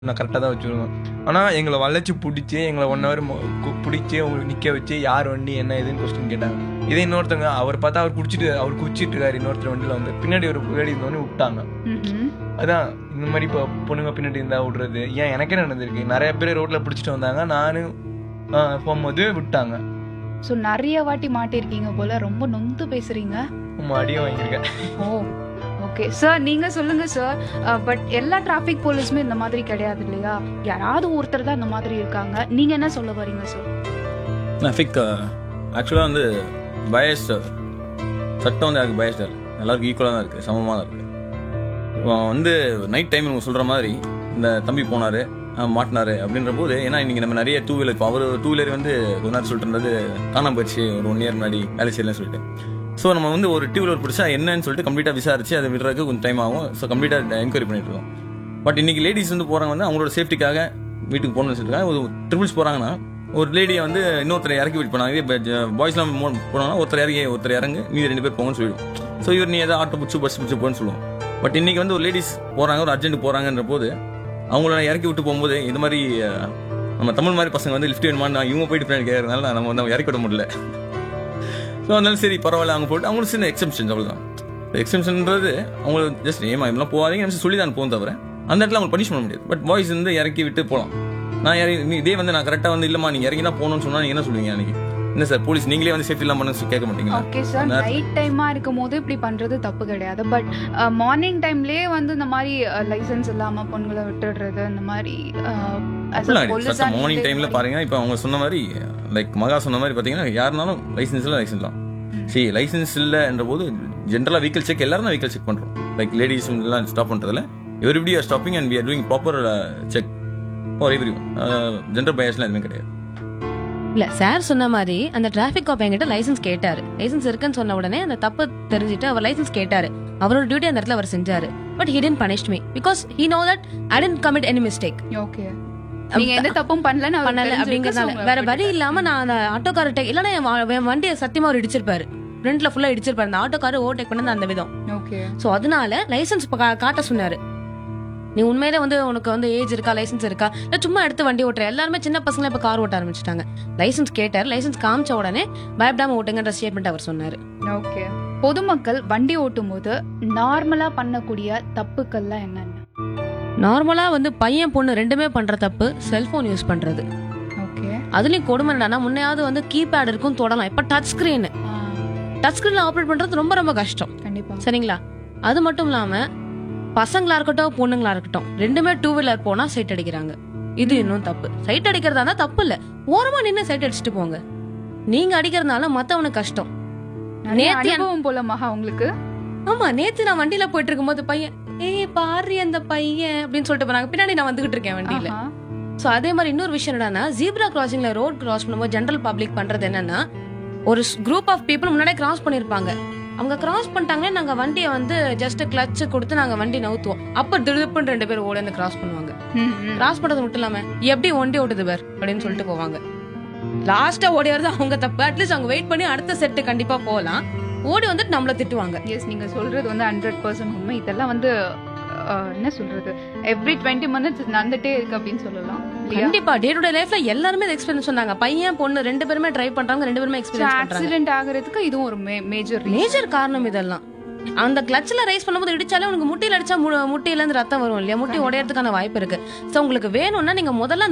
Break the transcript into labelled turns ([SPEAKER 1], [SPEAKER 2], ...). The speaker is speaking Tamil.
[SPEAKER 1] நான் கரெக்டாக தான் வச்சுருக்கோம் ஆனால் எங்களை வளைச்சி பிடிச்சி எங்களை ஒன் ஹவர் பிடிச்சி உங்களுக்கு நிற்க வச்சு யார் வண்டி என்ன ஏதுன்னு கொஸ்டின் கேட்டாங்க இதே இன்னொருத்தங்க அவர் பார்த்தா அவர் குடிச்சிட்டு அவர் குடிச்சிட்டு இருக்காரு இன்னொருத்தர் வண்டியில் வந்து பின்னாடி ஒரு லேடி இருந்தோடனே விட்டாங்க
[SPEAKER 2] ம்ஹும்.
[SPEAKER 1] அதான் இந்த மாதிரி இப்போ பொண்ணுங்க பின்னாடி இருந்தா விடுறது ஏன் எனக்கே நடந்திருக்கு நிறைய பேர் ரோட்ல பிடிச்சிட்டு வந்தாங்க நானும் ஆ, போகும்போது விட்டாங்க
[SPEAKER 2] ஸோ நிறைய வாட்டி மாட்டிருக்கீங்க போல ரொம்ப நொந்து பேசுறீங்க
[SPEAKER 1] நம்ம அடியும் வாங்கியிருக்கேன்
[SPEAKER 2] ஓ ஓகே சார் நீங்க சொல்லுங்க சார் பட் எல்லா டிராஃபிக் போலீஸுமே இந்த மாதிரி கிடையாது இல்லையா யாராவது ஒருத்தர் தான் இந்த மாதிரி இருக்காங்க நீங்க என்ன சொல்ல வரீங்க சார்
[SPEAKER 3] டிராஃபிக் ஆக்சுவலாக வந்து பயஸ் சட்டம் வந்து அதுக்கு பயஸ்டாக இல்லை எல்லாருக்கும் ஈக்குவலாக தான் இருக்குது சமமாக தான் இருக்குது இப்போ வந்து நைட் டைம் இவங்க சொல்கிற மாதிரி இந்த தம்பி போனார் மாட்டினாரு அப்படின்ற போது ஏன்னா இன்னைக்கு நம்ம நிறைய டூ வீலர் இப்போ அவர் டூ வீலர் வந்து கொஞ்ச நேரம் சொல்லிட்டு இருந்தது காணாம போயிடுச்சு ஒரு ஒன் இயர் முன்னாடி வேலை செய்யலன்னு சொல்லிட்டு ஸோ நம்ம வந்து ஒரு டூ வீலர் பிடிச்சா என்னன்னு சொல்லிட்டு கம்ப்ளீட்டாக விசாரிச்சு அதை விடுறதுக்கு கொஞ்சம் டைம் ஆகும் ஸோ கம்ப்ளீட்டாக என்கொயரி பண்ணிட்டு இருக்கோம் பட் இன்னைக்கு லேடிஸ் வந்து போகிறாங்க வந்து அவங்களோட சேஃப்டிக்காக வீட்டுக்கு போகணும்னு சொல்லிட்டு ஒரு ட்ரிபிள்ஸ் போகிறாங்கன்னா ஒரு லேடியை வந்து இன்னொருத்தரை இறக்கி விட்டு போனாங்க இதே பாய்ஸ்லாம் போனாங்கன்னா ஒருத்தர் இறங்கி ஒருத்தர் இறங்கு மீதி ரெண்டு பேர் போங்கன்னு சொல்லிடும் ஸோ இவர் நீ ஏதாவது ஆட்டோ பிடிச்சி பஸ் பிடிச்சி போன்னு சொல்லுவோம் பட் இன்னைக்கு வந்து ஒரு லேடிஸ் போகிறாங்க ஒரு அர்ஜென்ட் போகிறாங்கன்ற போது அவங்கள இறக்கி விட்டு போகும்போது இந்த மாதிரி அஹ், நம்ம தமிழ் மாதிரி பசங்க வந்து லிஃப்ட் வேணுமா இவங்க போயிட்டு பின்னாடி கேட்கறதுனால நம்ம வந்து இறக்கி விட முடியல ஸோ அதனால சரி பரவாயில்ல அவங்க போட்டு அவங்களுக்கு சின்ன எக்ஸம்ஷன் அவ்வளோதான் எக்ஸம்ஷன்ன்றது அவங்களுக்கு ஜஸ்ட் ஏமா இதெல்லாம் போகாதீங்க நினைச்சு சொல்லி தான் போகும் தவிர அந்த இடத்துல அவங்க பனிஷ் பண்ண முடியாது பட் பாய்ஸ் வந்து இறக்கி விட்டு போகலாம் நான் இறங்கி நீ இதே வந்து நான் கரெக்டாக வந்து இல்லைம்மா நீங்கள் இறங்கி தான் போகணும்னு சொன்னால் நீங்கள் என்ன சொல்லுவீங்க அன்னைக்கு என்ன சார் போலீஸ் நீங்களே வந்து சேஃப்டி இல்லாமல் பண்ண கேட்க மாட்டீங்களா
[SPEAKER 2] ஓகே சார்
[SPEAKER 3] நேரத்துல-
[SPEAKER 2] நைட் டைமா இருக்கும் போது இப்படி பண்றது தப்பு கிடையாது பட் மார்னிங் டைம்லயே வந்து இந்த மாதிரி லைசென்ஸ் இல்லாம பொண்களை விட்டுடுறது இந்த மாதிரி uh, as a police
[SPEAKER 3] first
[SPEAKER 2] ah
[SPEAKER 3] morning
[SPEAKER 2] நீங்க
[SPEAKER 3] டைம்ல
[SPEAKER 2] இது
[SPEAKER 3] பாருங்க இப்போ அவங்க சொன்ன மாதிரி லைக் மகா சொன்ன மாதிரி பார்த்தீங்கன்னா யாருனாலும் லைசன்ஸ் இல்லை லைசன்ஸ் தான் சரி லைசன்ஸ் இல்லைன்ற போது ஜென்ரலாக வெஹிக்கல் செக் எல்லாரும் தான் வெஹிக்கல் செக் பண்ணுறோம் லைக் லேடிஸ் எல்லாம் ஸ்டாப் பண்ணுறதுல everybody are stopping and we are doing proper check for every one gender பயஸ்லாம் எதுவுமே கிடையாது
[SPEAKER 4] இல்ல சார் சொன்ன மாதிரி அந்த டிராபிக் காப் என்கிட்ட லைசன்ஸ் கேட்டாரு லைசன்ஸ் இருக்குன்னு சொன்ன உடனே அந்த தப்பு தெரிஞ்சுட்டு அவர் லைசன்ஸ் கேட்டாரு அவரோட டியூட்டி அந்த இடத்துல அவர் செஞ்சாரு but he didn't punish me because he know that I didn't commit any mistake
[SPEAKER 2] okay நீங்க எந்த தப்பும் பண்ணலன்னு அவருக்கு
[SPEAKER 4] பண்ணல
[SPEAKER 2] தெரிஞ்சிருக்கு,
[SPEAKER 4] அப்படிங்கறதால
[SPEAKER 2] so உங்களை
[SPEAKER 4] வேற வழி
[SPEAKER 2] விட்டுட்டாரு.
[SPEAKER 4] இல்லாம நான் அந்த ஆட்டோக்காரர்கிட்ட இல்லைன்னா என் வா- என் வண்டியை சத்தியமா அவர் இடிச்சிருப்பாரு ஃப்ரண்ட்ல ஃபுல்லா இடிச்சிருப்பாரு அந்த ஆட்டோக்காரர் ஓவர்டேக் பண்ணது அந்த விதம்
[SPEAKER 2] ஓகே
[SPEAKER 4] சோ அதனால லைசன்ஸ் காட்ட சொன்னாரு நீ உண்மையிலே வந்து உனக்கு வந்து ஏஜ் இருக்கா லைசன்ஸ் இருக்கா இல்ல சும்மா எடுத்து வண்டி ஓட்டுற எல்லாருமே சின்ன பசங்க இப்ப கார் ஓட்ட ஆரம்பிச்சிட்டாங்க லைசன்ஸ் கேட்டார் லைசன்ஸ் காமிச்ச உடனே பயப்படாம ஓட்டுங்கன்ற ஸ்டேட்மெண்ட் அவர் சொன்னாரு
[SPEAKER 2] ஓகே பொதுமக்கள் வண்டி ஓட்டும் போது நார்மலா பண்ணக்கூடிய தப்புக்கள்லாம் என்னென்ன
[SPEAKER 4] நார்மலா வந்து பையன் பொண்ணு ரெண்டுமே பண்ற தப்பு செல்போன் யூஸ் பண்றது
[SPEAKER 2] ஓகே
[SPEAKER 4] அதுலயும் கொடுமை என்னன்னா முன்னையாவது வந்து கீபேட் இருக்கும் தொடலாம் இப்ப டச் ஸ்கிரீன் டச் ஸ்கிரீன்ல ஆப்ரேட் பண்றது ரொம்ப ரொம்ப கஷ்டம்
[SPEAKER 2] கண்டிப்பா
[SPEAKER 4] சரிங்களா அது மட்டும் இல்லாம பசங்களா இருக்கட்டும் பொண்ணுங்களா இருக்கட்டும் ரெண்டுமே டூ வீலர் போனா சைட் அடிக்கிறாங்க இது இன்னும் தப்பு சைட் அடிக்கிறதா இருந்தா தப்பு இல்ல ஓரமா நின்னு சைட் அடிச்சுட்டு போங்க நீங்க அடிக்கிறதுனால மத்தவனுக்கு கஷ்டம்
[SPEAKER 2] நிறைய
[SPEAKER 4] நேத்து என்-
[SPEAKER 2] அனுபவம் போல மகா உங்களுக்கு
[SPEAKER 4] ஆமா நேத்து நான் வண்டியில போயிட்டு இருக்கும்போது பையன் ஏய் பாரு அந்த பையன் அப்படின்னு சொல்லிட்டு போனாங்க பின்னாடி நான் வந்துகிட்டு இருக்கேன் வண்டியில
[SPEAKER 2] ஆஹா.
[SPEAKER 4] சோ அதே மாதிரி இன்னொரு விஷயம் என்னன்னா ஜீப்ரா கிராசிங்ல ரோட் கிராஸ் பண்ணும்போது ஜென்ரல் பப்ளிக் பண்றது என்னன்னா ஒரு குரூப் ஆஃப் பீப்புள் முன்னாடியே கிராஸ் பண்ணிருப்பாங்க அவங்க கிராஸ் பண்ணிட்டாங்கன்னா நாங்க வண்டியை வந்து ஜஸ்ட் கிளட்ச் கொடுத்து நாங்க வண்டி நவுத்துவோம் அப்ப திடுப்புன்னு ரெண்டு பேர் ஓடி வந்து கிராஸ் பண்ணுவாங்க
[SPEAKER 2] ம், ம்.
[SPEAKER 4] கிராஸ் பண்றது மட்டும் இல்லாம எப்படி ஒண்டி ஓட்டுது பேர் அப்படின்னு சொல்லிட்டு போவாங்க லாஸ்டா ஓடி வரது அவங்க தப்பு அட்லீஸ்ட் அவங்க வெயிட் பண்ணி அடுத்த செட்டு கண்டிப்பா போகலாம் ஓடி வந்துட்டு நம்மள திட்டுவாங்க
[SPEAKER 2] எஸ் நீங்க சொல்றது வந்து ஹண்ட்ரட் பர்சன்ட் உண்மை இதெல்லாம் வந்து அஹ், என்ன சொல்றது எவ்ரி டுவெண்ட்டி மினிட்ஸ் நடந்துட்டே இருக்கு அப்படின்னு சொல்லலாம் இல்லையா
[SPEAKER 4] கண்டிப்பா டே டு டே லைஃப்ல எல்லாருமே எக்ஸ்பீரியன்ஸ் சொன்னாங்க பையன் பொண்ணு ரெண்டு பேருமே டிரைவ் பண்றாங்க ரெண்டு பேருமே எக்ஸ்பீரியன்ஸ் பண்றாங்க
[SPEAKER 2] ஆக்சிடென்ட் ஆகுறதுக்கு இதுவும் ஒரு மேஜர்
[SPEAKER 4] மேஜர் காரணம் இதெல்லாம் அந்த கிளட்ச்ல ரைஸ் பண்ணும்போது இடிச்சாலே உனக்கு முட்டியில அடிச்சா மு- முட்டியில இருந்து ரத்தம் வரும் இல்லையா முட்டி உடையறதுக்கான வாய்ப்பு இருக்கு சோ உங்களுக்கு வேணும்னா நீங்க முதல்ல